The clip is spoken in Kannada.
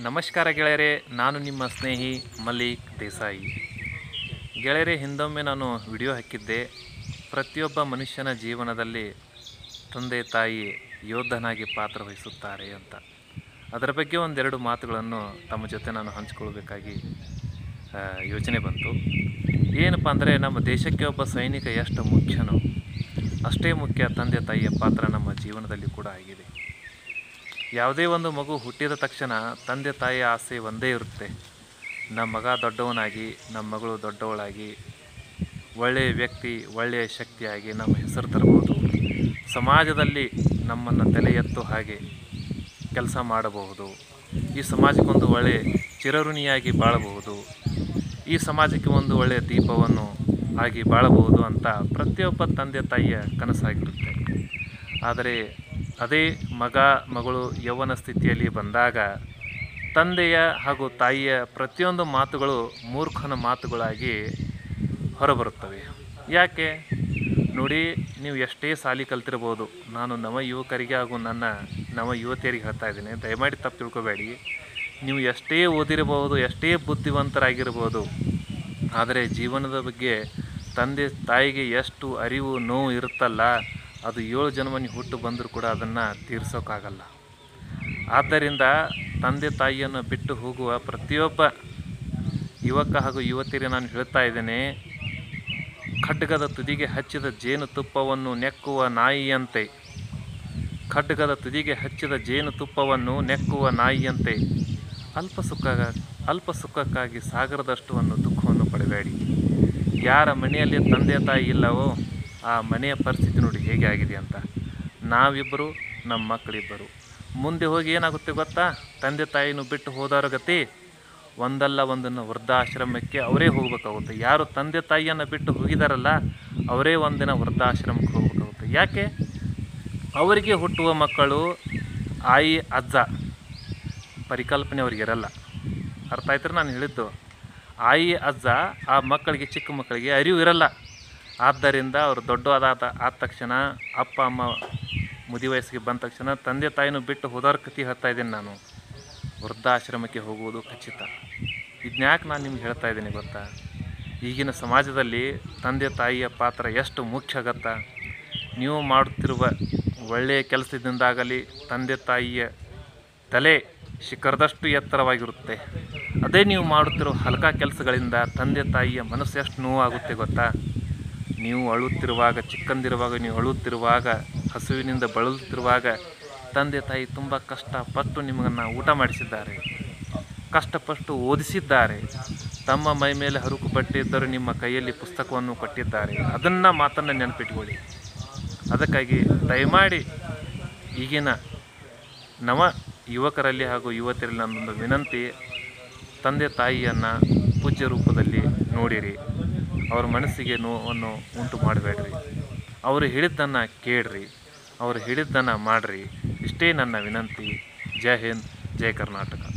ನಮಸ್ಕಾರ ಗೆಳೆಯರೇ ನಾನು ನಿಮ್ಮ ಸ್ನೇಹಿ ಮಲ್ಲಿಕ್ ದೇಸಾಯಿ ಗೆಳೆಯರೇ ಹಿಂದೊಮ್ಮೆ ನಾನು ವಿಡಿಯೋ ಹಾಕಿದ್ದೆ ಪ್ರತಿಯೊಬ್ಬ ಮನುಷ್ಯನ ಜೀವನದಲ್ಲಿ ತಂದೆ ತಾಯಿ ಯೋಧನಾಗಿ ಪಾತ್ರ ವಹಿಸುತ್ತಾರೆ ಅಂತ ಅದರ ಬಗ್ಗೆ ಒಂದೆರಡು ಮಾತುಗಳನ್ನು ತಮ್ಮ ಜೊತೆ ನಾನು ಹಂಚ್ಕೊಳ್ಬೇಕಾಗಿ ಆ, ಯೋಚನೆ ಬಂತು ಏನಪ್ಪ ಅಂದರೆ ನಮ್ಮ ದೇಶಕ್ಕೆ ಒಬ್ಬ ಸೈನಿಕ ಎಷ್ಟು ಮುಖ್ಯನೋ ಅಷ್ಟೇ ಮುಖ್ಯ ತಂದೆ ತಾಯಿಯ ಪಾತ್ರ ನಮ್ಮ ಜೀವನದಲ್ಲಿ ಕೂಡ ಆಗಿದೆ ಯಾವುದೇ ಒಂದು ಮಗು ಹುಟ್ಟಿದ ತಕ್ಷಣ ತಂದೆ ತಾಯಿಯ ಆಸೆ ಒಂದೇ ಇರುತ್ತೆ ನಮ್ಮ ಮಗ ದೊಡ್ಡವನಾಗಿ ನಮ್ಮ ಮಗಳು ದೊಡ್ಡವಳಾಗಿ ಒಳ್ಳೆಯ ವ್ಯಕ್ತಿ ಒಳ್ಳೆಯ ಶಕ್ತಿಯಾಗಿ ನಮ್ಮ ಹೆಸರು ತರಬಹುದು ಸಮಾಜದಲ್ಲಿ ನಮ್ಮನ್ನು ತಲೆ ಎತ್ತು ಹಾಗೆ ಕೆಲಸ ಮಾಡಬಹುದು ಈ ಸಮಾಜಕ್ಕೊಂದು ಒಳ್ಳೆಯ ಚಿರಋಣಿಯಾಗಿ ಬಾಳಬಹುದು ಈ ಸಮಾಜಕ್ಕೆ ಒಂದು ಒಳ್ಳೆಯ ದೀಪವನ್ನು ಆಗಿ ಬಾಳಬಹುದು ಅಂತ ಪ್ರತಿಯೊಬ್ಬ ತಂದೆ ತಾಯಿಯ ಕನಸಾಗಿರುತ್ತೆ ಆದರೆ ಅದೇ ಮಗ ಮಗಳು ಯೌವನ ಸ್ಥಿತಿಯಲ್ಲಿ ಬಂದಾಗ ತಂದೆಯ ಹಾಗೂ ತಾಯಿಯ ಪ್ರತಿಯೊಂದು ಮಾತುಗಳು ಮೂರ್ಖನ ಮಾತುಗಳಾಗಿ ಹೊರಬರುತ್ತವೆ ಯಾಕೆ ನೋಡಿ ನೀವು ಎಷ್ಟೇ ಸಾಲಿ ಕಲ್ತಿರ್ಬೋದು ನಾನು ನವ ಯುವಕರಿಗೆ ಹಾಗೂ ನನ್ನ ನವ ಯುವತಿಯರಿಗೆ ಹೇಳ್ತಾ ಇದ್ದೀನಿ ದಯಮಾಡಿ ತಪ್ಪು ತಿಳ್ಕೊಬೇಡಿ ನೀವು ಎಷ್ಟೇ ಓದಿರಬಹುದು ಎಷ್ಟೇ ಬುದ್ಧಿವಂತರಾಗಿರ್ಬೋದು ಆದರೆ ಜೀವನದ ಬಗ್ಗೆ ತಂದೆ ತಾಯಿಗೆ ಎಷ್ಟು ಅರಿವು ನೋವು ಇರುತ್ತಲ್ಲ ಅದು ಏಳು ಜನ್ಮ ನೀವು ಹುಟ್ಟು ಬಂದರೂ ಕೂಡ ಅದನ್ನು ತೀರ್ಸೋಕ್ಕಾಗಲ್ಲ ಆದ್ದರಿಂದ ತಂದೆ ತಾಯಿಯನ್ನು ಬಿಟ್ಟು ಹೋಗುವ ಪ್ರತಿಯೊಬ್ಬ ಯುವಕ ಹಾಗೂ ಯುವತಿಯರಿಗೆ ನಾನು ಹೇಳ್ತಾ ಇದ್ದೇನೆ ಖಡ್ಗದ ತುದಿಗೆ ಹಚ್ಚಿದ ಜೇನುತುಪ್ಪವನ್ನು ನೆಕ್ಕುವ ನಾಯಿಯಂತೆ ಖಡ್ಗದ ತುದಿಗೆ ಹಚ್ಚಿದ ಜೇನುತುಪ್ಪವನ್ನು ನೆಕ್ಕುವ ನಾಯಿಯಂತೆ ಅಲ್ಪ ಸುಖ ಅಲ್ಪ ಸುಖಕ್ಕಾಗಿ ಸಾಗರದಷ್ಟುವನ್ನು ದುಃಖವನ್ನು ಪಡಬೇಡಿ ಯಾರ ಮನೆಯಲ್ಲಿ ತಂದೆ ತಾಯಿ ಇಲ್ಲವೋ ಆ ಮನೆಯ ಪರಿಸ್ಥಿತಿ ನೋಡಿ ಹೇಗೆ ಆಗಿದೆ ಅಂತ ನಾವಿಬ್ಬರು ನಮ್ಮ ಮಕ್ಕಳಿಬ್ಬರು ಮುಂದೆ ಹೋಗಿ ಏನಾಗುತ್ತೆ ಗೊತ್ತಾ ತಂದೆ ತಾಯಿನೂ ಬಿಟ್ಟು ಹೋದವ್ರ ಗತಿ ಒಂದಲ್ಲ ಒಂದನ್ನು ವೃದ್ಧಾಶ್ರಮಕ್ಕೆ ಅವರೇ ಹೋಗ್ಬೇಕಾಗುತ್ತೆ ಯಾರು ತಂದೆ ತಾಯಿಯನ್ನು ಬಿಟ್ಟು ಹೋಗಿದಾರಲ್ಲ ಅವರೇ ಒಂದಿನ ವೃದ್ಧಾಶ್ರಮಕ್ಕೆ ಹೋಗ್ಬೇಕಾಗುತ್ತೆ ಯಾಕೆ ಅವರಿಗೆ ಹುಟ್ಟುವ ಮಕ್ಕಳು ಆಯಿ ಅಜ್ಜ ಪರಿಕಲ್ಪನೆ ಅವ್ರಿಗಿರಲ್ಲ ಅರ್ಥ ಆಯ್ತಾರೆ ನಾನು ಹೇಳಿದ್ದು ಆಯಿ ಅಜ್ಜ ಆ ಮಕ್ಕಳಿಗೆ ಚಿಕ್ಕ ಮಕ್ಕಳಿಗೆ ಅರಿವು ಇರಲ್ಲ ಆದ್ದರಿಂದ ಅವರು ದೊಡ್ಡವಾದ ಆದ ತಕ್ಷಣ ಅಪ್ಪ ಅಮ್ಮ ಮುದಿ ವಯಸ್ಸಿಗೆ ಬಂದ ತಕ್ಷಣ ತಂದೆ ತಾಯಿನೂ ಬಿಟ್ಟು ಹೋದವ್ರ ಕತೆ ಹೇಳ್ತಾ ಇದ್ದೀನಿ ನಾನು ವೃದ್ಧಾಶ್ರಮಕ್ಕೆ ಹೋಗುವುದು ಖಚಿತ ಇದನ್ಯಾಕೆ ನಾನು ನಿಮ್ಗೆ ಹೇಳ್ತಾ ಇದ್ದೀನಿ ಗೊತ್ತಾ ಈಗಿನ ಸಮಾಜದಲ್ಲಿ ತಂದೆ ತಾಯಿಯ ಪಾತ್ರ ಎಷ್ಟು ಮುಖ್ಯ ಗೊತ್ತಾ ನೀವು ಮಾಡುತ್ತಿರುವ ಒಳ್ಳೆಯ ಕೆಲಸದಿಂದಾಗಲಿ ತಂದೆ ತಾಯಿಯ ತಲೆ ಶಿಖರದಷ್ಟು ಎತ್ತರವಾಗಿರುತ್ತೆ ಅದೇ ನೀವು ಮಾಡುತ್ತಿರೋ ಹಲಕ ಕೆಲಸಗಳಿಂದ ತಂದೆ ತಾಯಿಯ ಮನಸ್ಸು ಎಷ್ಟು ನೋವಾಗುತ್ತೆ ಗೊತ್ತಾ ನೀವು ಅಳುತ್ತಿರುವಾಗ ಚಿಕ್ಕಂದಿರುವಾಗ ನೀವು ಅಳುತ್ತಿರುವಾಗ ಹಸುವಿನಿಂದ ಬಳಲುತ್ತಿರುವಾಗ ತಂದೆ ತಾಯಿ ತುಂಬ ಕಷ್ಟಪಟ್ಟು ನಿಮ್ಮನ್ನು ಊಟ ಮಾಡಿಸಿದ್ದಾರೆ ಕಷ್ಟಪಟ್ಟು ಓದಿಸಿದ್ದಾರೆ ತಮ್ಮ ಮೈ ಮೇಲೆ ಹರುಕು ಬಟ್ಟೆ ಇದ್ದರೂ ನಿಮ್ಮ ಕೈಯಲ್ಲಿ ಪುಸ್ತಕವನ್ನು ಕೊಟ್ಟಿದ್ದಾರೆ ಅದನ್ನು ಮಾತನ್ನು ನೆನಪಿಟ್ಕೊಳ್ಳಿ ಅದಕ್ಕಾಗಿ ದಯಮಾಡಿ ಈಗಿನ ನವ ಯುವಕರಲ್ಲಿ ಹಾಗೂ ಯುವತಿಯರಲ್ಲಿ ನನ್ನೊಂದು ವಿನಂತಿ ತಂದೆ ತಾಯಿಯನ್ನು ಪೂಜ್ಯ ರೂಪದಲ್ಲಿ ನೋಡಿರಿ ಅವ್ರ ಮನಸ್ಸಿಗೆ ನೋವನ್ನು ಉಂಟು ಮಾಡಬೇಡ್ರಿ ಅವರು ಹೇಳಿದ್ದನ್ನು ಕೇಳ್ರಿ ಅವರು ಹೇಳಿದ್ದನ್ನು ಮಾಡಿರಿ ಇಷ್ಟೇ ನನ್ನ ವಿನಂತಿ ಜೈ ಹಿಂದ್ ಜೈ ಕರ್ನಾಟಕ